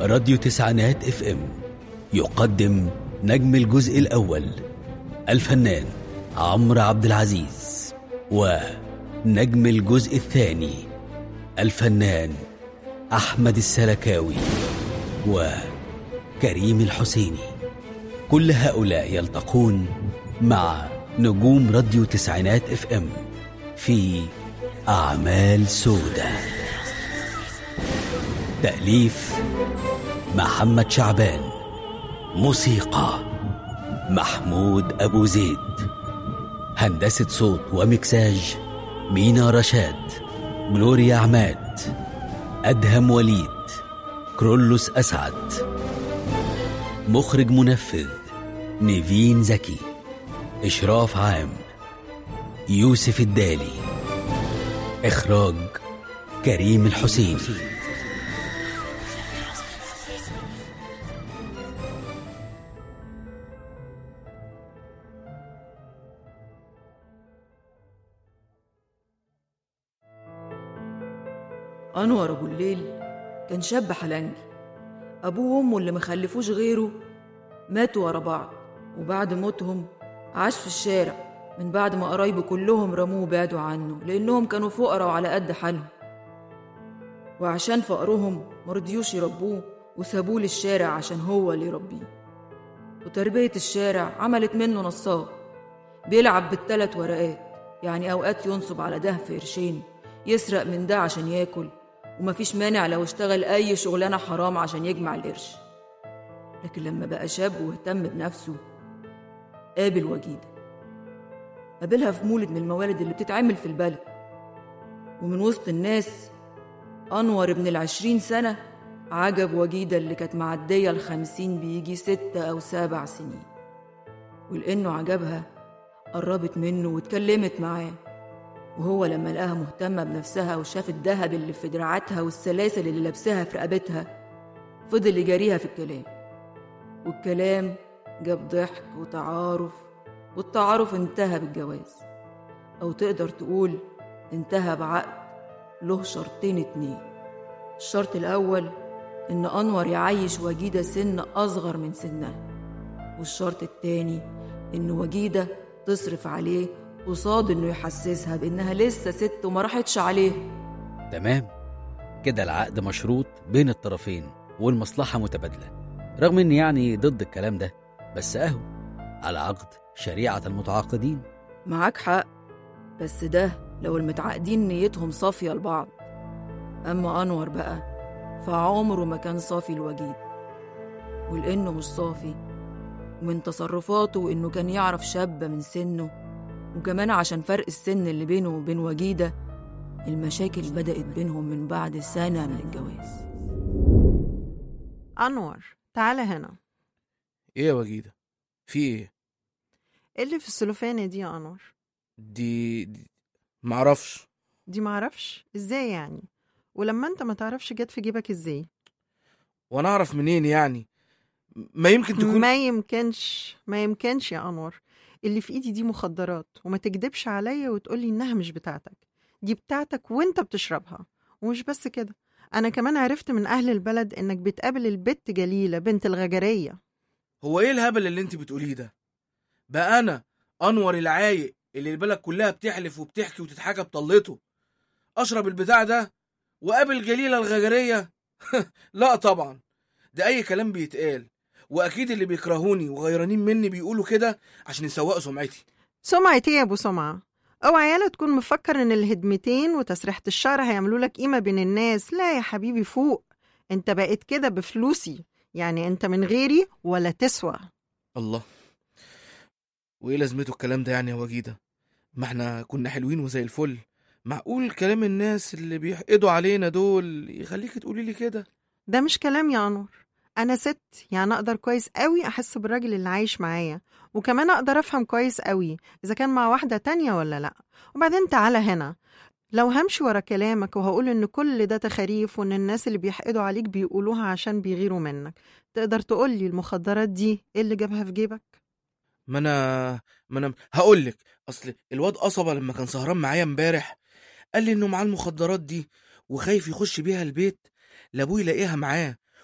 راديو تسعينات اف ام يقدم نجم الجزء الأول الفنان عمرو عبد العزيز ونجم الجزء الثاني الفنان أحمد السلكاوي وكريم الحسيني كل هؤلاء يلتقون مع نجوم راديو تسعينات اف ام في أعمال سودة تأليف محمد شعبان موسيقى محمود أبو زيد هندسة صوت ومكساج مينا رشاد جلوريا عماد أدهم وليد كرولوس أسعد مخرج منفذ نيفين زكي إشراف عام يوسف الدالي إخراج كريم الحسين أنور أبو الليل كان شاب حلنجي أبوه وأمه اللي مخلفوش غيره ماتوا ورا بعض وبعد موتهم عاش في الشارع من بعد ما قرايبه كلهم رموه وبعدوا عنه لأنهم كانوا فقراء وعلى قد حالهم وعشان فقرهم مرضيوش يربوه وسابوه للشارع عشان هو اللي يربيه وتربية الشارع عملت منه نصاب بيلعب بالتلات ورقات يعني أوقات ينصب على ده في قرشين يسرق من ده عشان ياكل ومفيش مانع لو اشتغل أي شغلانة حرام عشان يجمع القرش لكن لما بقى شاب واهتم بنفسه قابل وجيدة قابلها في مولد من الموالد اللي بتتعمل في البلد ومن وسط الناس أنور ابن العشرين سنة عجب وجيدة اللي كانت معدية الخمسين بيجي ستة أو سبع سنين ولأنه عجبها قربت منه واتكلمت معاه وهو لما لقاها مهتمة بنفسها وشاف الذهب اللي في دراعاتها والسلاسل اللي لابساها في رقبتها فضل يجاريها في الكلام والكلام جاب ضحك وتعارف والتعارف انتهى بالجواز أو تقدر تقول انتهى بعقد له شرطين اتنين الشرط الأول إن أنور يعيش وجيدة سن أصغر من سنها والشرط التاني إن وجيدة تصرف عليه قصاد إنه يحسسها بإنها لسه ست وما راحتش عليه تمام كده العقد مشروط بين الطرفين والمصلحة متبادلة رغم إني يعني ضد الكلام ده بس أهو على عقد شريعة المتعاقدين معاك حق بس ده لو المتعاقدين نيتهم صافية لبعض أما أنور بقى فعمره ما كان صافي الوجيد ولأنه مش صافي ومن تصرفاته إنه كان يعرف شابة من سنه وكمان عشان فرق السن اللي بينه وبين وجيدة المشاكل بدأت بينهم من بعد سنة من الجواز أنور تعالى هنا ايه يا وجيدة في ايه ايه اللي في السلوفانة دي يا أنور دي, دي معرفش دي معرفش ازاي يعني ولما انت ما تعرفش جت في جيبك ازاي وانا اعرف منين يعني ما يمكن تكون ما يمكنش ما يمكنش يا أنور اللي في ايدي دي مخدرات وما تكدبش عليا وتقولي انها مش بتاعتك دي بتاعتك وانت بتشربها ومش بس كده انا كمان عرفت من اهل البلد انك بتقابل البت جليلة بنت الغجرية هو ايه الهبل اللي انت بتقوليه ده بقى انا انور العايق اللي البلد كلها بتحلف وبتحكي وتتحكى بطلته اشرب البتاع ده وقابل جليلة الغجرية لا طبعا ده اي كلام بيتقال واكيد اللي بيكرهوني وغيرانين مني بيقولوا كده عشان يسوقوا سمعتي سمعتي يا ابو سمعة اوعى يالا تكون مفكر ان الهدمتين وتسريحة الشعر هيعملوا لك قيمة بين الناس لا يا حبيبي فوق انت بقيت كده بفلوسي يعني انت من غيري ولا تسوى الله وايه لازمته الكلام ده يعني يا وجيدة ما احنا كنا حلوين وزي الفل معقول كلام الناس اللي بيحقدوا علينا دول يخليك تقولي لي كده ده مش كلام يا انور انا ست يعني اقدر كويس قوي احس بالراجل اللي عايش معايا وكمان اقدر افهم كويس قوي اذا كان مع واحده تانية ولا لا وبعدين تعالى هنا لو همشي ورا كلامك وهقول ان كل ده تخاريف وان الناس اللي بيحقدوا عليك بيقولوها عشان بيغيروا منك تقدر تقولي المخدرات دي ايه اللي جابها في جيبك ما انا ما انا هقول لك اصل الواد قصبه لما كان سهران معايا امبارح قال لي انه معاه المخدرات دي وخايف يخش بيها البيت لابوه يلاقيها معاه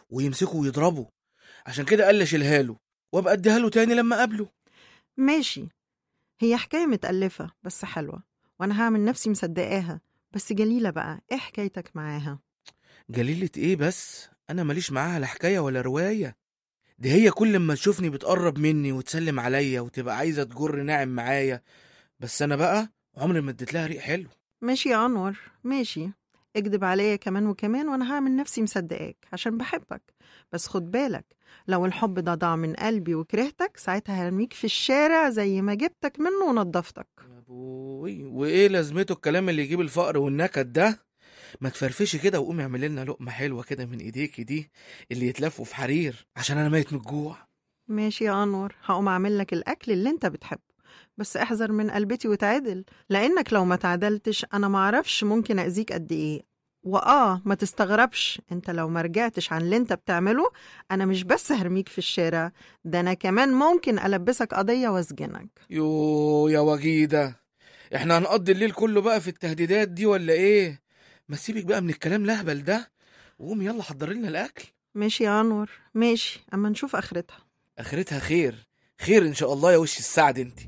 ويمسكه ويضربه عشان كده قال لي اشيلها له وابقى اديها له تاني لما اقابله ماشي هي حكاية متألفة بس حلوة وأنا هعمل نفسي مصدقاها بس جليلة بقى إيه حكايتك معاها؟ جليلة ايه بس انا ماليش معاها لا حكايه ولا روايه دي هي كل ما تشوفني بتقرب مني وتسلم عليا وتبقى عايزه تجر ناعم معايا بس انا بقى عمري ما اديت لها ريق حلو ماشي يا أنور ماشي اكدب عليا كمان وكمان وأنا هعمل نفسي مصدقاك عشان بحبك بس خد بالك لو الحب ده ضاع من قلبي وكرهتك ساعتها هرميك في الشارع زي ما جبتك منه ونضفتك يا ابوي وايه لازمته الكلام اللي يجيب الفقر والنكد ده ما تفرفشي كده وقومي اعملي لنا لقمه حلوه كده من ايديكي دي اللي يتلفوا في حرير عشان انا ميت من الجوع ماشي يا أنور هقوم أعمل لك الأكل اللي أنت بتحبه بس احذر من قلبتي وتعادل لأنك لو ما تعدلتش أنا معرفش ممكن أذيك قد إيه وآه ما تستغربش أنت لو ما رجعتش عن اللي أنت بتعمله أنا مش بس هرميك في الشارع ده أنا كمان ممكن ألبسك قضية وأسجنك يو يا وجيده احنا هنقضي الليل كله بقى في التهديدات دي ولا ايه ما تسيبك بقى من الكلام الاهبل ده وقومي يلا حضري لنا الاكل ماشي يا أنور ماشي أما نشوف آخرتها اخرتها خير خير ان شاء الله يا وش السعد انت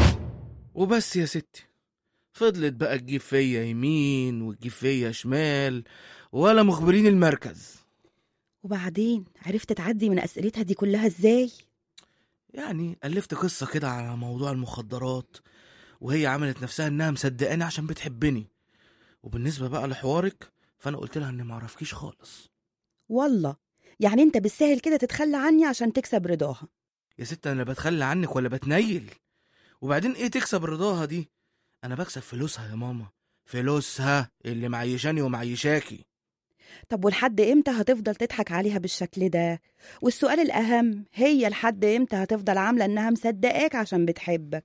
وبس يا ستي فضلت بقى تجيب فيا يمين وتجيب فيا شمال ولا مخبرين المركز وبعدين عرفت تعدي من أسئلتها دي كلها إزاي؟ يعني ألفت قصة كده على موضوع المخدرات وهي عملت نفسها إنها مصدقاني عشان بتحبني وبالنسبة بقى لحوارك فأنا قلت لها إني معرفكيش خالص والله يعني أنت بالسهل كده تتخلى عني عشان تكسب رضاها يا ست أنا لا بتخلى عنك ولا بتنيل وبعدين إيه تكسب رضاها دي أنا بكسب فلوسها يا ماما فلوسها اللي معيشاني ومعيشاكي طب ولحد إمتى هتفضل تضحك عليها بالشكل ده؟ والسؤال الأهم هي لحد إمتى هتفضل عاملة إنها مصدقاك عشان بتحبك؟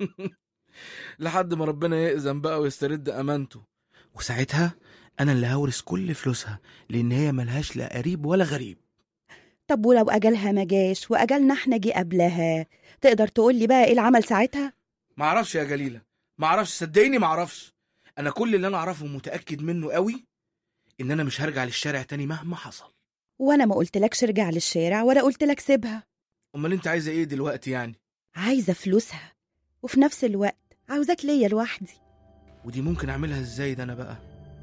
لحد ما ربنا يأذن بقى ويسترد أمانته وساعتها أنا اللي هورث كل فلوسها لأن هي ملهاش لا قريب ولا غريب طب ولو أجلها ما جاش وأجلنا إحنا جه قبلها تقدر تقول لي بقى إيه العمل ساعتها؟ معرفش يا جليلة معرفش صدقيني معرفش أنا كل اللي أنا أعرفه متأكد منه قوي إن أنا مش هرجع للشارع تاني مهما حصل وأنا ما قلتلكش ارجع للشارع ولا قلتلك سيبها أمال أنت عايزة إيه دلوقتي يعني عايزة فلوسها وفي نفس الوقت عاوزاك ليا لوحدي ودي ممكن أعملها إزاي ده أنا بقى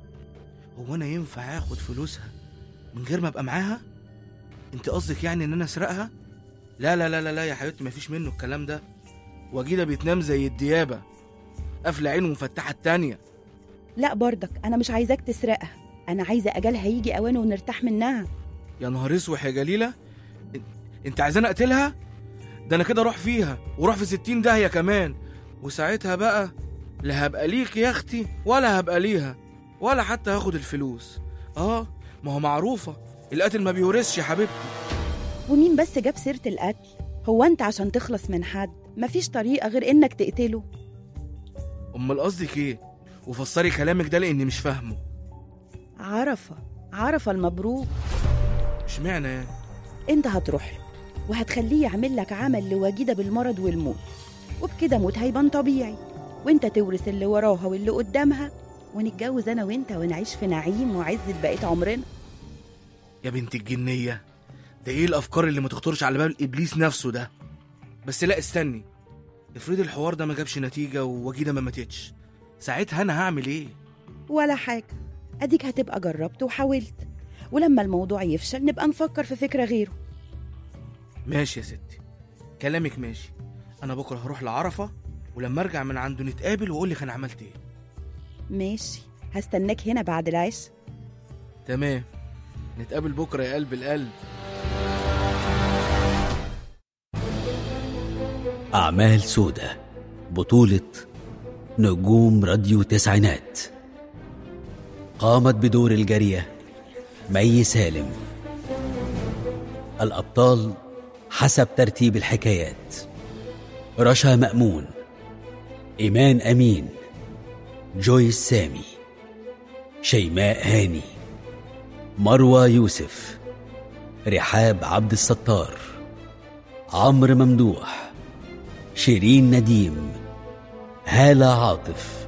هو أنا ينفع آخد فلوسها من غير ما أبقى معاها أنت قصدك يعني إن أنا أسرقها لا لا لا لا لا يا حبيبتي مفيش منه الكلام ده وجيده بيتنام زي الديابة قافلة عينه ومفتحة التانية لا برضك أنا مش عايزاك تسرقها أنا عايزة أجلها يجي أوانه ونرتاح منها يا نهار اسوح يا جليلة إن- انت عايزاني اقتلها ده انا كده اروح فيها واروح في ستين داهية كمان وساعتها بقى لا هبقى ليك يا اختي ولا هبقى ليها ولا حتى هاخد الفلوس اه ما هو معروفة القاتل ما بيورثش يا حبيبتي ومين بس جاب سيرة القتل هو أنت عشان تخلص من حد مفيش طريقة غير إنك تقتله امال قصدك ايه وفسري كلامك ده لاني مش فاهمه عرفة عرفة المبروك اشمعنى يعني انت هتروح له وهتخليه يعمل لك عمل لوجيدة بالمرض والموت وبكده موت هيبان طبيعي وانت تورث اللي وراها واللي قدامها ونتجوز انا وانت ونعيش في نعيم وعزة بقية عمرنا يا بنت الجنية ده ايه الافكار اللي ما تخطرش على بال ابليس نفسه ده بس لا استني افرضي الحوار ده ما جابش نتيجة ووجيدة ما ماتتش ساعتها انا هعمل ايه ولا حاجة اديك هتبقى جربت وحاولت ولما الموضوع يفشل نبقى نفكر في فكرة غيره ماشي يا ستي كلامك ماشي انا بكره هروح لعرفة ولما ارجع من عنده نتقابل واقول لك انا عملت ايه ماشي هستناك هنا بعد العشاء تمام نتقابل بكره يا قلب القلب أعمال سودة بطولة نجوم راديو تسعينات قامت بدور الجارية مي سالم الأبطال حسب ترتيب الحكايات رشا مأمون إيمان أمين جويس سامي شيماء هاني مروى يوسف رحاب عبد الستار عمرو ممدوح شيرين نديم هالة عاطف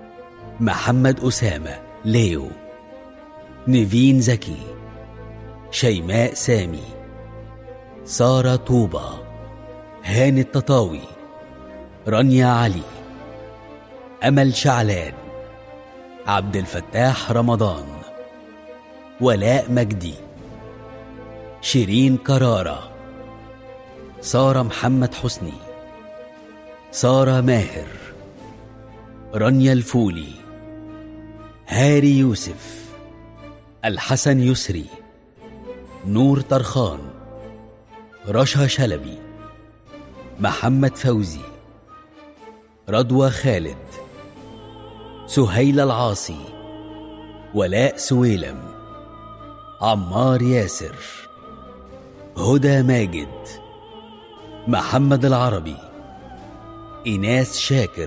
محمد أسامة ليو نيفين زكي شيماء سامي سارة طوبة هاني التطاوي رانيا علي أمل شعلان عبد الفتاح رمضان ولاء مجدي شيرين كرارة سارة محمد حسني سارة ماهر رانيا الفولي هاري يوسف الحسن يسري نور طرخان رشا شلبي محمد فوزي رضوى خالد سهيل العاصي ولاء سويلم عمار ياسر هدى ماجد محمد العربي إناس شاكر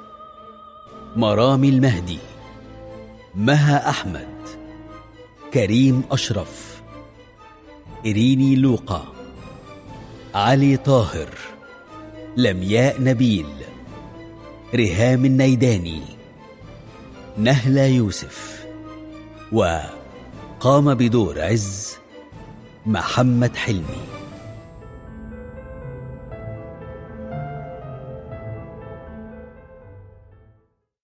مرامي المهدي مها أحمد كريم أشرف إريني لوقا علي طاهر لمياء نبيل رهام النيداني نهلة يوسف وقام بدور عز محمد حلمي